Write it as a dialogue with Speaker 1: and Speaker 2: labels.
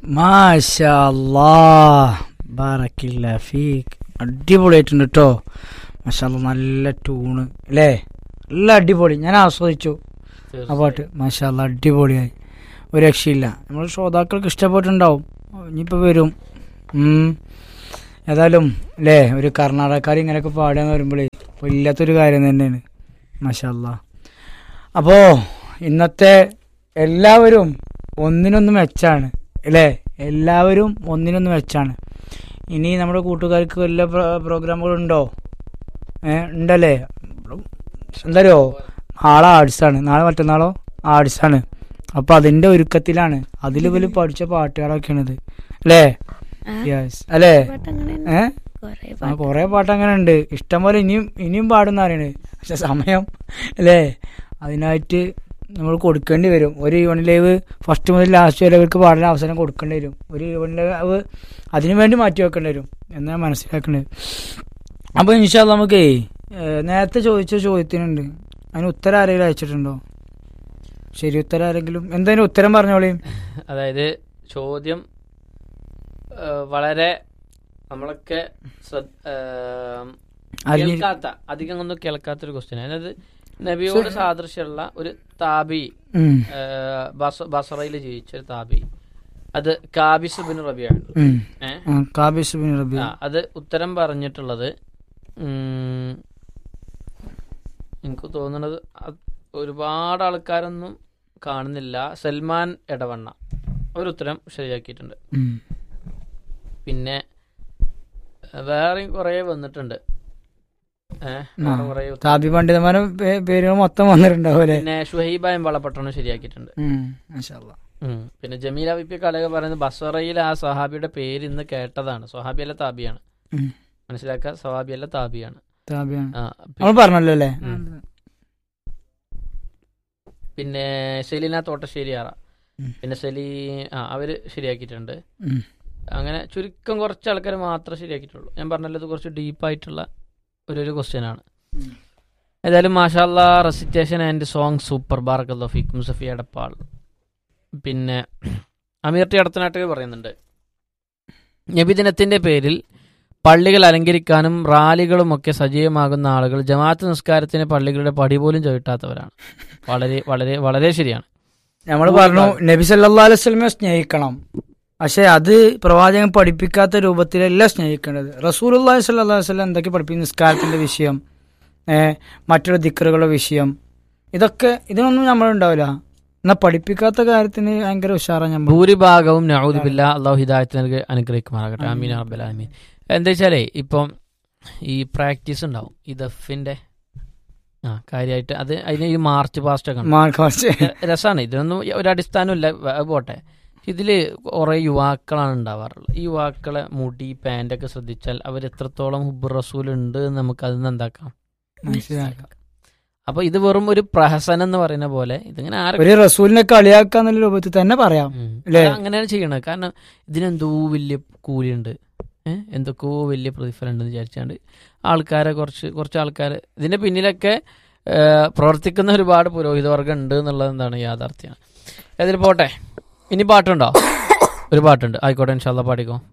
Speaker 1: മാഷാ ബാറക്കില്ല ഫീക്ക് അടിപൊളിയായിട്ടുണ്ട് കേട്ടോ മാഷാ നല്ല ട്യൂണ് അല്ലേ നല്ല അടിപൊളി ഞാൻ ആസ്വദിച്ചു ആ പാട്ട് മാഷാ അടിപൊളിയായി ഒരു രക്ഷയില്ല നമ്മൾ ശ്രോതാക്കൾക്ക് ഇഷ്ടപ്പെട്ടിട്ടുണ്ടാവും ഇനിയിപ്പോൾ വരും ഉം. ഏതായാലും അല്ലേ ഒരു കർണാടകക്കാർ ഇങ്ങനെയൊക്കെ പാടുകയെന്ന് പറയുമ്പോഴേ ഇല്ലാത്തൊരു കാര്യം തന്നെയാണ് മാഷാല്ല അപ്പോൾ ഇന്നത്തെ എല്ലാവരും ഒന്നിനൊന്ന് മെച്ചാണ് അല്ലേ എല്ലാവരും ഒന്നിനൊന്ന് മെച്ചാണ് ഇനി നമ്മുടെ കൂട്ടുകാർക്ക് വല്ല പ്രോഗ്രാമുകളുണ്ടോ ഏ ഉണ്ടല്ലേ എന്തറിയോ നാളെ ആർട്സാണ് നാളെ മറ്റന്നാളോ ആർട്സാണ് അപ്പൊ അതിന്റെ ഒരുക്കത്തിലാണ് അതിൽ ഇവര് പഠിച്ച പാട്ടുകളൊക്കെയാണിത് അല്ലേ യെസ് അല്ലേ ഏ ആ കൊറേ പാട്ട് അങ്ങനെ ഉണ്ട് ഇഷ്ടം പോലെ ഇനിയും ഇനിയും പാടുന്ന അറിയണ് പക്ഷെ സമയം അല്ലേ അതിനായിട്ട് നമ്മൾ കൊടുക്കേണ്ടി വരും ഒരു ഈവൺ ലൈവ് ഫസ്റ്റ് മുതൽ ലാസ്റ്റ് വരെ അവർക്ക് പാടാൻ അവസരം കൊടുക്കേണ്ടി വരും ഒരു ഈവൺ ലൈവ് അതിനു വേണ്ടി മാറ്റി വെക്കേണ്ടി വരും എന്നാ മനസ്സിലാക്കേണ്ടത് അപ്പോൾ ഇൻഷാല് നമുക്കേ ഏഹ്, നേരത്തെ ചോദിച്ച ചോദ്യത്തിനുണ്ട് അതിന് ഉത്തരം ആരെങ്കിലും അയച്ചിട്ടുണ്ടോ ശരി ഉത്തരം ആരെങ്കിലും എന്തായാലും ഉത്തരം പറഞ്ഞോളീം
Speaker 2: അതായത് ചോദ്യം ആ, വളരെ നമ്മളൊക്കെ ശ്രദ്ധ- ആ,
Speaker 1: അറിഞ്ഞി-
Speaker 2: കേൾക്കാത്ത അധികം ഒന്നും കേൾക്കാത്തൊരു ക്വസ്റ്റ്യൻ അതായത് നബിയോട് സാദൃശ്യമുള്ള ഒരു താബി
Speaker 1: ഉം,
Speaker 2: ബസറയിൽ ജീവിച്ച ഒരു താബി അത് കാബിസ് ബിൻ റബിയാണ്
Speaker 1: ഉം.
Speaker 2: ഏഹ്
Speaker 1: ആ, കാബിസ് ബിൻ റബി
Speaker 2: ആ അത് ഉത്തരം പറഞ്ഞിട്ടുള്ളത് ഉം, എനിക്ക് തോന്നുന്നത് അത് ഒരുപാട് ആൾക്കാരൊന്നും കാണുന്നില്ല സൽമാൻ എടവണ്ണ ഒരു ഉത്തരം ശരിയാക്കിയിട്ടുണ്ട്
Speaker 1: ഉം.
Speaker 2: പിന്നെ ഏഹ്, വേറെയും കുറേ വന്നിട്ടുണ്ട് ഏഹ്
Speaker 1: ആ.
Speaker 2: വേറെ കുറേ ഉത്തരം.
Speaker 1: താബി പണ്ഡിതന്മാരെ പേ- പേരുകൾ മൊത്തം വന്നിട്ടുണ്ടാവും അല്ലേ
Speaker 2: പിന്നെ ഷുഹൈബായും വളപട്ടണം ശരിയാക്കിയിട്ടുണ്ട്
Speaker 1: ഉം, മാഷാ അല്ലാ.
Speaker 2: ഉം. പിന്നെ ജമീല വിപ്പി കലക പറയുന്നത് ബസറയിൽ ആ സഹാബിയുടെ പേര് ഇന്ന് കേട്ടതാണ് സഹാബിയല്ല താബിയാണ്
Speaker 1: ഉം.
Speaker 2: മനസ്സിലാക്കുക സഹാബിയല്ല താബിയാണ്
Speaker 1: താബിയാണ്
Speaker 2: ആ
Speaker 1: നമ്മൾ പറഞ്ഞല്ലോ അല്ലേ
Speaker 2: ഉം. പിന്നെ സെലീന തോട്ടശ്ശേരി ആറ
Speaker 1: ഉം.
Speaker 2: പിന്നെ സെലീ ആ അവര് ശരിയാക്കിയിട്ടുണ്ട്
Speaker 1: ഉം.
Speaker 2: അങ്ങനെ ചുരുക്കം കുറച്ച് ആൾക്കാർ മാത്രമേ ശരിയാക്കിയിട്ടുള്ളൂ ഞാൻ പറഞ്ഞല്ലോ ഇത് കുറച്ച് ഡീപ്പായിട്ടുള്ള ഒരു ഒരു ക്വസ്റ്റ്യൻ ആണ്
Speaker 1: ഉം.
Speaker 2: ഏതായാലും മാഷാല്ല റെസിറ്റേഷൻ ആൻഡ് സോങ് സൂപ്പർ ബാർക്കല്ലോ ഫിക്കും സഫി എടപ്പാൾ പിന്നെ അമീർ ടി അടുത്തനാട്ടിൽ പറയുന്നുണ്ട് നബിദിനത്തിന്റെ പേരിൽ പള്ളികൾ അലങ്കരിക്കാനും റാലികളും ഒക്കെ സജീവമാകുന്ന ആളുകൾ ജമാഅത്ത് നിസ്കാരത്തിന് പള്ളികളുടെ പടി പോലും ചവിട്ടാത്തവരാണ് വളരെ വളരെ വളരെ ശരിയാണ്
Speaker 1: നമ്മൾ പറഞ്ഞു നബി സല്ലാ അലൈവലമെ സ്നേഹിക്കണം പക്ഷെ അത് പ്രവാചകൻ പഠിപ്പിക്കാത്ത രൂപത്തിലല്ല സ്നേഹിക്കേണ്ടത് റസൂൽ അള്ളാഹി സ്വല്ലാ വല്ലം എന്തൊക്കെ പഠിപ്പിക്കും നിസ്കാരത്തിന്റെ വിഷയം ഏഹ് മറ്റുള്ള ദിക്കറുകളുടെ വിഷയം ഇതൊക്കെ ഇതിനൊന്നും നമ്മളുണ്ടാവില്ല എന്നാ പഠിപ്പിക്കാത്ത കാര്യത്തിന് ഭയങ്കര ഉഷാറാണ് നമ്മൾ
Speaker 2: ഭൂരിഭാഗവും നൗദുബില്ല അള്ളാഹു ഹിദായത്ത് നൽകി അനുഗ്രഹിക്കുമാറാകട്ടെ അമീൻ അബ്ബൽ അമീൻ എന്താ വെച്ചാലേ ഇപ്പം ഈ പ്രാക്ടീസ് ഉണ്ടാവും ഈ ദഫിന്റെ ആ കാര്യമായിട്ട് അത് അതിന് ഈ മാർച്ച് പാസ്റ്റ് ഒക്കെ ഉണ്ട്.
Speaker 1: മാർക്ക് കുറച്ച്
Speaker 2: രസമാണ് ഇതിനൊന്നും ഒരു അടിസ്ഥാനമില്ല വ- അത് പോട്ടെ ഇതില് കുറെ യുവാക്കളാണ് ഉണ്ടാവാറുള്ളത് ഈ യുവാക്കളെ മുടി പാൻ്റൊക്കെ ശ്രദ്ധിച്ചാൽ അവർ എത്രത്തോളം ഹുബ് റസൂൽ ഉണ്ട് എന്ന് നമുക്ക് അതിൽ നിന്ന് എന്താക്കാം
Speaker 1: മനസ്സിലാക്കാം
Speaker 2: അപ്പൊ ഇത് വെറും ഒരു പ്രഹസനം എന്ന് പറയുന്ന പോലെ ഇതിങ്ങനെ ആരൊക്കെ
Speaker 1: ഒരു റസൂലിനെ കളിയാക്കാന്നുള്ള രൂപത്തിൽ തന്നെ പറയാം
Speaker 2: ഉം.
Speaker 1: അല്ലേ?
Speaker 2: അത് അങ്ങനെയാണ് ചെയ്യണത് കാരണം ഇതിനെന്തോ വലിയ കൂലിയുണ്ട് ഏഹ് എന്തൊക്കെയോ വലിയ പ്രതിഫലം ഉണ്ടെന്ന് വിചാരിച്ചാണ്ട് ആൾക്കാരെ കുറച്ച് കുറച്ച് ആൾക്കാർ ഇതിന്റെ പിന്നിലൊക്കെ ഏഹ്, പ്രവർത്തിക്കുന്ന ഒരുപാട് പുരോഹിതവർഗം ഉണ്ട് എന്നുള്ളത് എന്താണ് യാഥാർത്ഥ്യമാണ് അതിൽ പോട്ടെ ഇനി പാട്ടുണ്ടോ ഒരു പാട്ടുണ്ട് ആയിക്കോട്ടെ ഇൻഷാല്ല പാടിക്കോ